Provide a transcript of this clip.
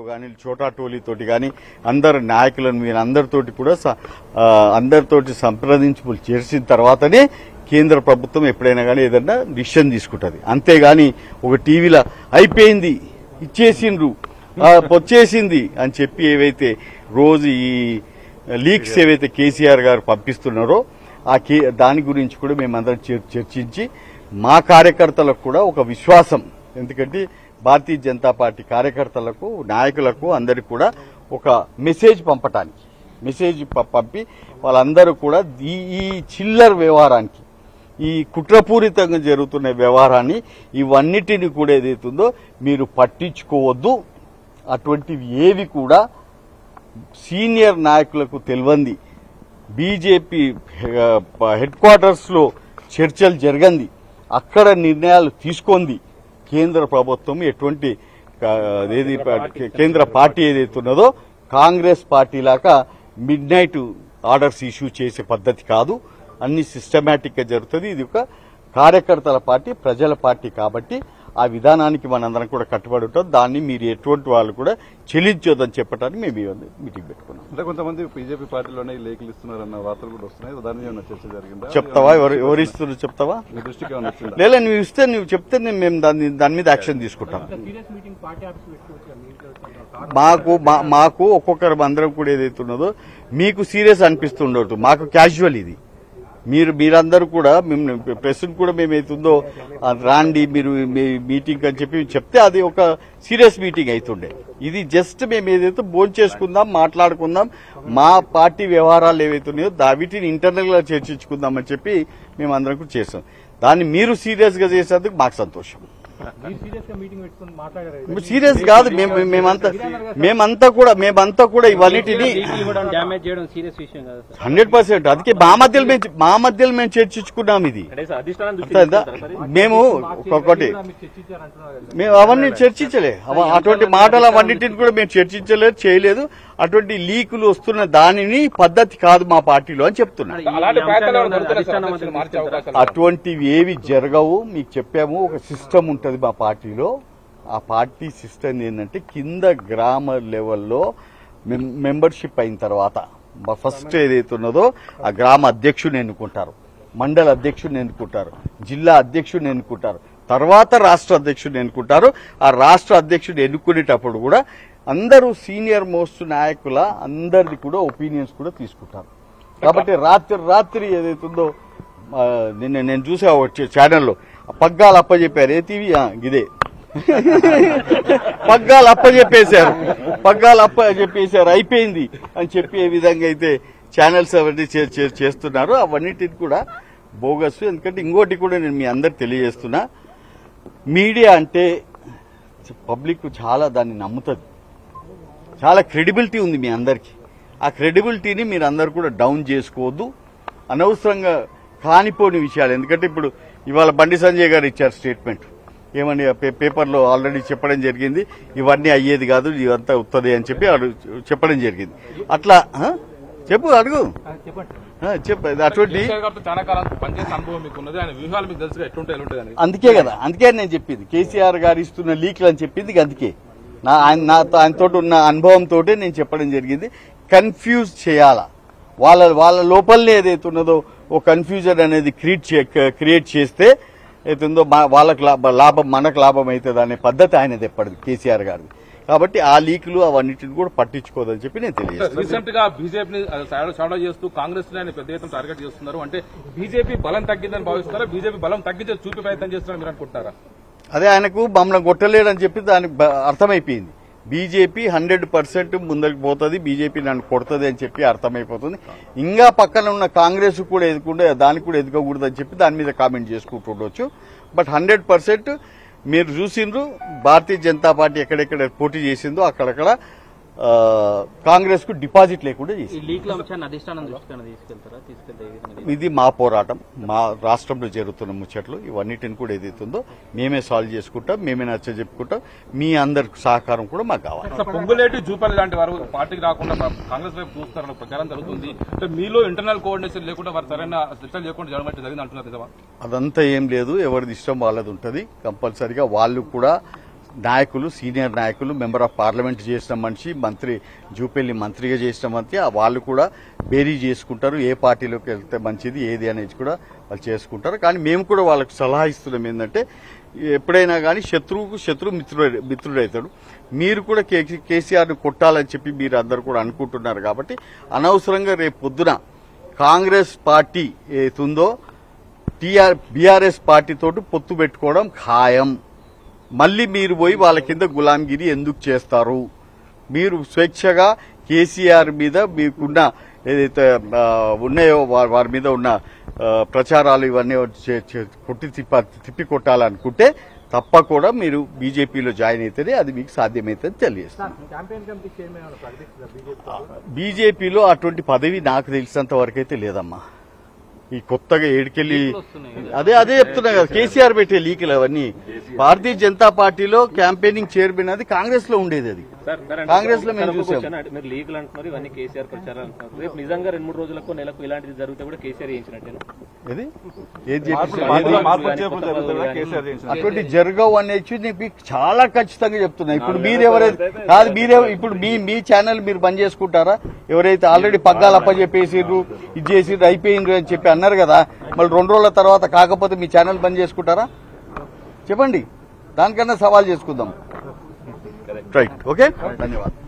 కానీ చోటా టోలీతోటి కానీ అందరు నాయకులను మీరు అందరితోటి కూడా స- ఆ, అందరితోటి సంప్రదింపులు చేసిన తర్వాతనే కేంద్ర ప్రభుత్వం ఎప్పుడైనా కానీ ఏదన్నా డిసిషన్ తీసుకుంటుంది అంతేగాని ఒక టీవీలో అయిపోయింది ఇచ్చేసిండ్రు ఆ, వచ్చేసింది అని చెప్పి ఏవైతే రోజు ఈ లీక్స్ ఏవైతే కేసీఆర్ గారు పంపిస్తున్నారో ఆ కే దాని గురించి కూడా మేమందరం చర్- చర్చించి మా కార్యకర్తలకు కూడా ఒక విశ్వాసం ఎందుకంటే భారతీయ జనతా పార్టీ కార్యకర్తలకు నాయకులకు అందరికి కూడా ఒక మెసేజ్ పంపటానికి మెసేజ్ ప- పంపి వాళ్ళందరూ కూడా ఈ ఈ చిల్లర్ వ్యవహారానికి ఈ కుట్రపూరితంగా జరుగుతున్న వ్యవహారాన్ని ఇవన్నిటిని కూడా ఏదైతుందో మీరు పట్టించుకోవద్దు అటువంటివి ఏవి కూడా సీనియర్ నాయకులకు తెలియంది బీజేపీ హెడ్ క్వార్టర్స్ లో చర్చలు జరగంది అక్కడ నిర్ణయాలు తీసుకుంది కేంద్ర ప్రభుత్వం ఎటువంటి ఆ, ఏది కేంద్ర పార్టీ ఏదైతే ఉన్నదో కాంగ్రెస్ పార్టీ లాగా మిడ్ నైట్ ఆర్డర్స్ ఇష్యూ చేసే పద్ధతి కాదు అన్ని సిస్టమేటిక్ గా జరుగుతుంది ఇది ఒక కార్యకర్తల పార్టీ ప్రజల పార్టీ కాబట్టి ఆ విధానానికి మనందరం కూడా కట్టుబడి ఉంటాం దాన్ని మీరు ఎటువంటి వాళ్ళు కూడా చెల్లించొద్దని చెప్పడానికి మేము ఈ మీటింగ్ పెట్టుకున్నాం అంటే కొంతమంది బీజేపీ పార్టీలోనే ఈ లేఖలు ఇస్తున్నారన్న వార్తలు కూడా వస్తున్నాయి దాని మీద ఏమైనా చర్చ జరిగిందా చెప్తావా ఎవరు ఎవరు ఇస్తున్నారు చెప్తావా మీ దృష్టికి ఏమైనా వచ్చిందా లేదా నువ్వు ఇస్తే నువ్వు చెప్తే నేను మేము దాన్ని దాని మీద యాక్షన్ తీసుకుంటాం సీరియస్ మీటింగ్ పార్టీ ఆఫీస్ పెట్టుకోవచ్చు కదా, మీ ఇంట్లో వచ్చిన మాకు మా- మాకు ఒక్కొక్కరు అందరం కూడా ఏదైతే ఉన్నదో మీకు సీరియస్ అనిపిస్తుండదు మాకు క్యాజువల్ ఇది మీరు మీరందరూ కూడా మేము ప్రెస్ కూడా మేము ఏతుందో ఆ, రాండి మీరు మీ మీటింగ్ అని చెప్పి చెప్తే అది ఒక సీరియస్ మీటింగ్ అవుతుండే ఇది జస్ట్ మేము ఏదైతే భోజనం చేసుకుందాం మాట్లాడుకుందాం మా పార్టీ వ్యవహారాలు ఏవైతే ఉన్నాయో దా- వీటిని ఇంటర్నల్ గా చర్చించుకుందాం అని చెప్పి మేము అందరం కూడా చేస్తాం దాన్ని మీరు సీరియస్ గా చేసేందుకు మాకు సంతోషం మీరు సీరియస్ గా మీటింగ్ పెట్టుకుని మాట్లాడారు సీరియస్ కాదు మేము మేమంతా మేమంతా కూడా మేమంతా కూడా ఇవన్నిటిని లీకులు ఇవ్వడం డ్యామేజ్ చేయడం సీరియస్ విషయం కదా సార్ హండ్రెడ్ పర్సెంట్ అందుకే మా మధ్యలో మేము మా మధ్యలో మేము చర్చించుకున్నాం ఇది అంటే సార్ అధిష్టానం దృష్టికి అర్థమైందా? తీసుకెళ్తారా సార్? మేము ఒక్కొక్కటి మీరు చర్చించారు అంటున్నారు కదా మేము అవన్నీ చర్చించలే అవ- అటువంటి మాటలు అవన్నిటిని కూడా మేము చర్చించలేదు చేయలేదు అటువంటి లీకులు వస్తున్న దానిని పద్ధతి కాదు మా పార్టీలో అని చెప్తున్నా ఈ అంశాలు ఏమన్నా అధిష్టానం వద్దకు తీసుకెళ్తారా? అటువంటివి ఏవి జరగవు మీకు చెప్పాము ఒక సిస్టమ్ ఉంటుంది మా పార్టీలో ఆ పార్టీ సిస్టమ్ ఏంటంటే కింద గ్రామ లెవెల్లో మెం- మెంబర్షిప్ అయిన తర్వాత మా ఫస్ట్ ఏదైతే ఉన్నదో ఆ గ్రామ అధ్యక్షుడిని ఎన్నుకుంటారు మండల అధ్యక్షుడిని ఎన్నుకుంటారు జిల్లా అధ్యక్షుడిని ఎన్నుకుంటారు తర్వాత రాష్ట్ర అధ్యక్షుడిని ఎన్నుకుంటారు ఆ రాష్ట్ర అధ్యక్షుడిని ఎన్నుకునేటప్పుడు కూడా అందరూ సీనియర్ మోస్ట్ నాయకుల అందరిది కూడా ఒపీనియన్స్ కూడా తీసుకుంటారు కాబట్టి రాత్రి రాత్రి ఏదైతుందో ఆ, నిన్న నేను చూసా వచ్చే ఛానల్లో పగ్గాలు అప్పచెప్పారు ఏ టీవీ ఆ, ఇదే పగ్గాలు అప్పచెప్పేశారు పగ్గాలు అప్ప చెప్పేశారు అయిపోయింది అని చెప్పి ఏ విధంగా అయితే ఛానల్స్ అవన్నీ చే- చే- చేస్తున్నారు అవన్నిటిని కూడా బోగస్ ఎందుకంటే ఇంకోటి కూడా నేను మీ అందరు తెలియజేస్తున్నా మీడియా అంటే పబ్లిక్ చాలా దాన్ని నమ్ముతుంది చాలా క్రెడిబిలిటీ ఉంది మీ అందరికీ ఆ క్రెడిబిలిటీని మీరు అందరు కూడా డౌన్ చేసుకోవద్దు అనవసరంగా కానిపోని విషయాలు ఎందుకంటే ఇప్పుడు ఇవాళ బండి సంజయ్ గారు ఇచ్చారు స్టేట్మెంట్ ఏమని ఆ పే- పేపర్లో ఆల్రెడీ చెప్పడం జరిగింది ఇవన్నీ అయ్యేది కాదు ఇదంతా ఉత్తది అని చెప్పి అడు చెప్పడం జరిగింది అట్లా ఆ? చెప్పు అడుగు చెప్పండి ఆ, చెప్పు అది అటువంటి కేసీఆర్ గారితో చాలా కాలం పనిచేసిన అనుభవం మీకు ఉన్నది ఆయన వ్యూహాలు మీకు తెలుసు ఎట్లుంటాయి ఎట్లుంటాయి అని అందుకే కదా అందుకే నేను చెప్పింది కేసీఆర్ గారు ఇస్తున్న లీక్లు అని చెప్పింది ఇక అందుకే నా ఆయన నాతో ఆయనతో ఉన్న అనుభవంతో నేను చెప్పడం జరిగింది కన్ఫ్యూజ్ చేయాలా వాళ్ళ వాళ్ళ లోపలనే ఏదైతే ఉన్నదో ఓ కన్ఫ్యూజన్ అనేది క్రియేట్ చే- క్రియేట్ చేస్తే ఏతుందో వాళ్ళకి లాభ- లాభం మనకు లాభం అవుతుంది అనే పద్ధతి ఆయన తెప్పడు కేసీఆర్ గారిది కాబట్టి ఆ లీకులు అవన్నిటిని కూడా పట్టించుకోదని చెప్పి నేను తెలియజేస్తాను రీసెంట్ గా బీజేపీని షాడో చేస్తూ కాంగ్రెస్ ఆయన పెద్ద ఎత్తున టార్గెట్ చేస్తున్నారు అంటే బీజేపీ బలం తగ్గిందని భావిస్తారా బీజేపీ బలం తగ్గించే చూపే ప్రయత్నం చేస్తున్నారని మీరు అనుకుంటారా అదే ఆయనకు మమ్మల్ని కొట్టలేడని చెప్పి దానికి బ- అర్థమైపోయింది బీజేపీ హండ్రెడ్ పర్సెంట్ ముందరికి పోతుంది బీజేపీ నన్ను కొడుతుంది అని చెప్పి అర్థమైపోతుంది ఇంకా పక్కన ఉన్న కాంగ్రెస్ కూడా ఎదుకుంటే దానికి కూడా ఎదుకకూడదని చెప్పి దాని మీద కామెంట్ చేసుకుంటుండొచ్చు బట్ హండ్రెడ్ పర్సెంట్ మీరు చూసిండ్రు భారతీయ జనతా పార్టీ ఎక్కడెక్కడ పోటీ చేసిందో అక్కడక్కడ కాంగ్రెస్ కు డిపాజిట్ లేకుండా ఈ చేసింది లీక్ల అంశాన్ని అధిష్టానం దృష్టికి ఏమైనా తీసుకెళ్తారా తీసుకెళ్తే ఏ విధంగా ఇది మా పోరాటం మా రాష్ట్రంలో జరుగుతున్న ముచ్చట్లు ఇవన్నిటిని కూడా ఏదైతుందో మేమే సాల్వ్ చేసుకుంటాం మేమే నచ్చ చెప్పుకుంటాం మీ అందరి సహకారం కూడా మాకు కావాలి అసలు పొంగులేటి జూపల్లి లాంటి వారు పార్టీకి రాకుండా కాంగ్రెస్ వైపు చూస్తారన్న ప్రచారం జరుగుతుంది అంటే మీలో ఇంటర్నల్ కోఆర్డినేషన్ లేకుండా వారు సరైన చర్చలు లేకుండా జరగడం జరిగింది అంటున్నారు నిజమా అదంతా ఏం లేదు ఎవరిది ఇష్టం వాళ్ళది ఉంటుంది కంపల్సరిగా వాళ్ళు కూడా నాయకులు సీనియర్ నాయకులు మెంబర్ ఆఫ్ పార్లమెంట్ చేసిన మనిషి మంత్రి జూపల్లి మంత్రిగా చేసిన మంత్రి ఆ వాళ్ళు కూడా బేరీ చేసుకుంటారు ఏ పార్టీలోకి వెళ్తే మంచిది ఏది అనేది కూడా వాళ్ళు చేసుకుంటారు కానీ మేము కూడా వాళ్ళకి సలహా ఇస్తున్నాం ఏంటంటే ఎప్పుడైనా కానీ శత్రువుకు శత్రువు మిత్రుడు మిత్రుడవుతాడు మీరు కూడా కే- కేసీఆర్ని కొట్టాలని చెప్పి మీరు అందరు కూడా అనుకుంటున్నారు కాబట్టి అనవసరంగా రేపు పొద్దున కాంగ్రెస్ పార్టీ ఏతుందో టీఆర్ బీఆర్ఎస్ పార్టీతోటి పొత్తు పెట్టుకోవడం ఖాయం మళ్ళీ మీరు పోయి వాళ్ళ కింద గులాంగిరి ఎందుకు చేస్తారు మీరు స్వేచ్ఛగా కేసీఆర్ మీద మీకున్న ఏదైతే ఆ, ఉన్నాయో వా- వారి మీద ఉన్న ఆ, ప్రచారాలు ఇవన్నీ చే- చే- కొట్టి తిప్ప తిప్పి కొట్టాలనుకుంటే తప్పకుండా మీరు బీజేపీలో జాయిన్ అయితేనే అది మీకు సాధ్యమైతే తెలియజేస్తాను క్యాంపెయిన్ కమిటీ చైర్మన్ ఏమైనా ప్రకటిస్తుందా బీజేపీ బీజేపీలో అటువంటి పదవి నాకు తెలిసినంత వరకైతే లేదమ్మా ఈ కొత్తగా ఏడుకెళ్ళి అదే అదే చెప్తున్నా కదా కేసీఆర్ పెట్టే లీకులు అవన్నీ భారతీయ జనతా పార్టీలో క్యాంపెయినింగ్ చైర్మన్ అది కాంగ్రెస్ లో ఉండేది అది సార్, సార్, అంటే కాంగ్రెస్ లో మేము సార్, ఒక చూసాం. క్వశ్చన్ అంటే మీరు లీగల్ అంటున్నారు ఇవన్నీ కేసీఆర్ ప్రచారం అంటున్నారు రేపు నిజంగా రెండు మూడు రోజులకు నెలకు ఇలాంటిది జరిగితే కూడా కేసీఆర్ చేయించినట్టేనా ఏది ఏది మార్పులు చెప్పి- మార్పులు ఏది? మార్పులు చేర్పులు జరుగుతాయి కదా, కేసీఆర్ చేసిన అటువంటి జరగవు అనేది నేను మీకు చాలా ఖచ్చితంగా చెప్తున్నా ఇప్పుడు మీరు ఎవరైతే కాదు మీరే ఇప్పుడు మీ మీ ఛానల్ మీరు బంద్ చేసుకుంటారా ఎవరైతే ఆల్రెడీ పగ్గాలు అప్పచెప్పేసిర్రు ఇది చేసిర్రు అయిపోయిండ్రు అని చెప్పి అన్నారు కదా మళ్ళీ రెండు రోజుల తర్వాత కాకపోతే మీ ఛానల్ బంద్ చేసుకుంటారా చెప్పండి దానికన్నా సవాల్ చేసుకుందాం రైట్ ఓకే ధన్యవాదాలు